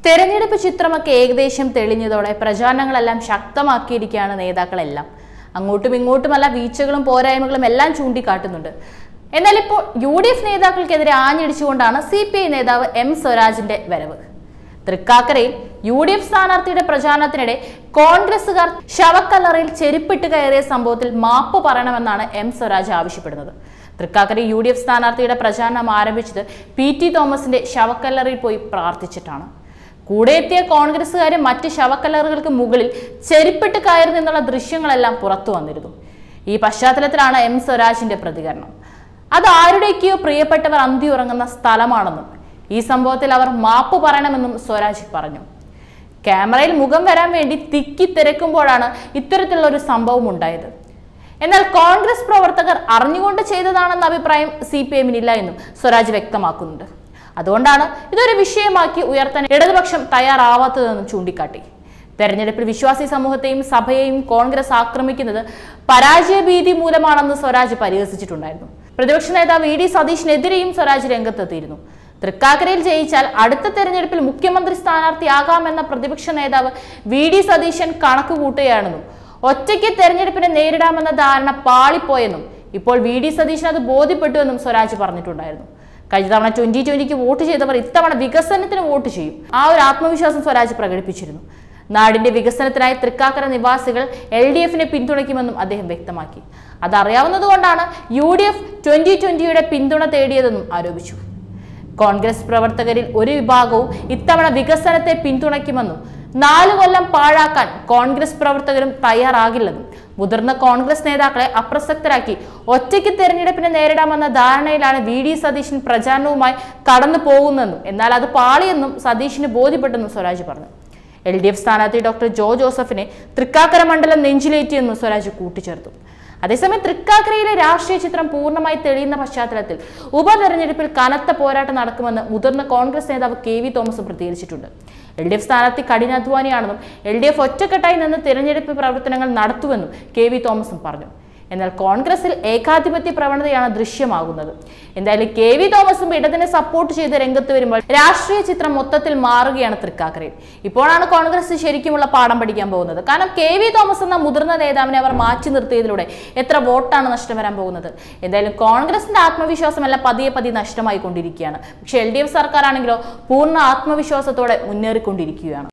തെരഞ്ഞെടുപ്പ് ചിത്രമൊക്കെ ഏകദേശം തെളിഞ്ഞതോടെ പ്രചാരണങ്ങളെല്ലാം ശക്തമാക്കിയിരിക്കുകയാണ് നേതാക്കളെല്ലാം അങ്ങോട്ടും ഇങ്ങോട്ടുമല്ല വീഴ്ചകളും പോരായ്മകളും എല്ലാം ചൂണ്ടിക്കാട്ടുന്നുണ്ട് എന്നാൽ ഇപ്പോൾ യു ഡി എഫ് നേതാക്കൾക്കെതിരെ ആഞ്ഞടിച്ചുകൊണ്ടാണ് സി പി ഐ നേതാവ് എം സ്വരാജിന്റെ വരവ് തൃക്കാക്കരയിൽ യു ഡി എഫ് സ്ഥാനാർത്ഥിയുടെ പ്രചാരണത്തിനിടെ കോൺഗ്രസുകാർ ശവക്കല്ലറയിൽ ചെരുപ്പിട്ട് കയറിയ സംഭവത്തിൽ മാപ്പ് പറയണമെന്നാണ് എം സ്വരാജ് ആവശ്യപ്പെടുന്നത് തൃക്കാക്കര യു ഡി എഫ് സ്ഥാനാർത്ഥിയുടെ പ്രചാരണം ആരംഭിച്ചത് പി ടി തോമസിന്റെ ശവക്കല്ലറയിൽ പോയി പ്രാർത്ഥിച്ചിട്ടാണ് കൂടെ എത്തിയ കോൺഗ്രസുകാരും മറ്റ് ശവക്കല്ലറുകൾക്ക് മുകളിൽ ചെരുപ്പിട്ട് കയറി നിന്നുള്ള ദൃശ്യങ്ങളെല്ലാം പുറത്തു വന്നിരുന്നു ഈ പശ്ചാത്തലത്തിലാണ് എം സ്വരാജിന്റെ പ്രതികരണം അത് ആരുടെയൊക്കെയോ പ്രിയപ്പെട്ടവർ അന്തി ഉറങ്ങുന്ന സ്ഥലമാണെന്നും ഈ സംഭവത്തിൽ അവർ മാപ്പ് പറയണമെന്നും സ്വരാജ് പറഞ്ഞു ക്യാമറയിൽ മുഖം വരാൻ വേണ്ടി തിക്കി തിരക്കുമ്പോഴാണ് ഇത്തരത്തിലുള്ള ഒരു സംഭവം ഉണ്ടായത് എന്നാൽ കോൺഗ്രസ് പ്രവർത്തകർ അറിഞ്ഞുകൊണ്ട് ചെയ്തതാണെന്ന അഭിപ്രായം സി പി എമ്മിനില്ല എന്നും സ്വരാജ് വ്യക്തമാക്കുന്നുണ്ട് അതുകൊണ്ടാണ് ഇതൊരു വിഷയമാക്കി ഉയർത്താൻ ഇടതുപക്ഷം തയ്യാറാവാത്തതെന്നും ചൂണ്ടിക്കാട്ടി തെരഞ്ഞെടുപ്പിൽ വിശ്വാസി സമൂഹത്തെയും സഭയെയും കോൺഗ്രസ് ആക്രമിക്കുന്നത് പരാജയഭീതി മൂലമാണെന്ന് സ്വരാജ് പരിഹസിച്ചിട്ടുണ്ടായിരുന്നു പ്രതിപക്ഷ നേതാവ് ഇ ഡി സതീഷിനെതിരെയും സ്വരാജ് രംഗത്തെത്തിയിരുന്നു തൃക്കാക്കരയിൽ ജയിച്ചാൽ അടുത്ത തെരഞ്ഞെടുപ്പിൽ മുഖ്യമന്ത്രി സ്ഥാനാർത്ഥിയാകാമെന്ന പ്രതിപക്ഷ നേതാവ് വി ഡി സതീശൻ കണക്ക് കൂട്ടുകയാണെന്നും ഒറ്റയ്ക്ക് തെരഞ്ഞെടുപ്പിനെ നേരിടാമെന്ന ധാരണ പാളിപ്പോയെന്നും ഇപ്പോൾ വി ഡി സതീശൻ അത് ബോധ്യപ്പെട്ടുവെന്നും സ്വരാജ് പറഞ്ഞിട്ടുണ്ടായിരുന്നു കഴിഞ്ഞ തവണ ട്വന്റി ട്വന്റിക്ക് വോട്ട് ചെയ്തവർ ഇത്തവണ വികസനത്തിന് വോട്ട് ചെയ്യും ആ ഒരു ആത്മവിശ്വാസം സ്വരാജ് പ്രകടിപ്പിച്ചിരുന്നു നാടിന്റെ വികസനത്തിനായി തൃക്കാക്കര നിവാസികൾ എൽ ഡി എഫിനെ പിന്തുണയ്ക്കുമെന്നും അദ്ദേഹം വ്യക്തമാക്കി അതറിയാവുന്നതുകൊണ്ടാണ് യു ഡി എഫ് ട്വന്റി ട്വന്റിയുടെ പിന്തുണ തേടിയതെന്നും ആരോപിച്ചു കോൺഗ്രസ് പ്രവർത്തകരിൽ ഒരു വിഭാഗവും ഇത്തവണ വികസനത്തെ പിന്തുണയ്ക്കുമെന്നും നാലു കൊല്ലം പാഴാക്കാൻ കോൺഗ്രസ് പ്രവർത്തകരും തയ്യാറാകില്ലെന്നും മുതിർന്ന കോൺഗ്രസ് നേതാക്കളെ അപ്രസക്തരാക്കി ഒറ്റയ്ക്ക് തെരഞ്ഞെടുപ്പിനെ നേരിടാമെന്ന ധാരണയിലാണ് വി ഡി സതീശൻ പ്രചാരണവുമായി കടന്നു പോകുന്നതെന്നും എന്നാൽ അത് പാളിയെന്നും സതീഷിന് ബോധ്യപ്പെട്ടെന്നും സ്വരാജ് പറഞ്ഞു എൽ ഡി എഫ് സ്ഥാനാർത്ഥി ഡോക്ടർ ജോ ജോസഫിനെ തൃക്കാക്കര മണ്ഡലം നെഞ്ചിലേറ്റിയെന്നും സ്വരാജ് കൂട്ടിച്ചേർത്തു അതേസമയം തൃക്കാക്കരയിലെ രാഷ്ട്രീയ ചിത്രം പൂർണ്ണമായി തെളിയുന്ന പശ്ചാത്തലത്തിൽ ഉപതെരഞ്ഞെടുപ്പിൽ കനത്ത പോരാട്ടം നടക്കുമെന്ന് മുതിർന്ന കോൺഗ്രസ് നേതാവ് കെ വി തോമസ് പ്രതികരിച്ചിട്ടുണ്ട് എൽ ഡി എഫ് സ്ഥാനാർത്ഥി കഠിനാധ്വാനിയാണെന്നും എൽ ഡി എഫ് ഒറ്റക്കെട്ടായി നിന്ന് തിരഞ്ഞെടുപ്പ് പ്രവർത്തനങ്ങൾ നടത്തുമെന്നും കെ വി തോമസും പറഞ്ഞു എന്നാൽ കോൺഗ്രസിൽ ഏകാധിപത്യ പ്രവണതയാണ് ദൃശ്യമാകുന്നത് എന്തായാലും കെ വി തോമസും ഇടതിനെ സപ്പോർട്ട് ചെയ്ത് രംഗത്ത് വരുമ്പോൾ രാഷ്ട്രീയ ചിത്രം മൊത്തത്തിൽ മാറുകയാണ് തൃക്കാക്കരയിൽ ഇപ്പോഴാണ് കോൺഗ്രസ് ശരിക്കുമുള്ള പാഠം പഠിക്കാൻ പോകുന്നത് കാരണം കെ വി തോമസ് എന്ന മുതിർന്ന നേതാവിനെ അവർ മാറ്റി നിർത്തിയതിലൂടെ എത്ര വോട്ടാണ് നഷ്ടം വരാൻ പോകുന്നത് എന്തായാലും കോൺഗ്രസിന്റെ ആത്മവിശ്വാസമെല്ലാം പതിയെ പതിയെ നഷ്ടമായി കൊണ്ടിരിക്കുകയാണ് പക്ഷേ എൽ ഡി എഫ് സർക്കാർ ആണെങ്കിലോ പൂർണ്ണ ആത്മവിശ്വാസത്തോടെ മുന്നേറിക്കൊണ്ടിരിക്കുകയാണ്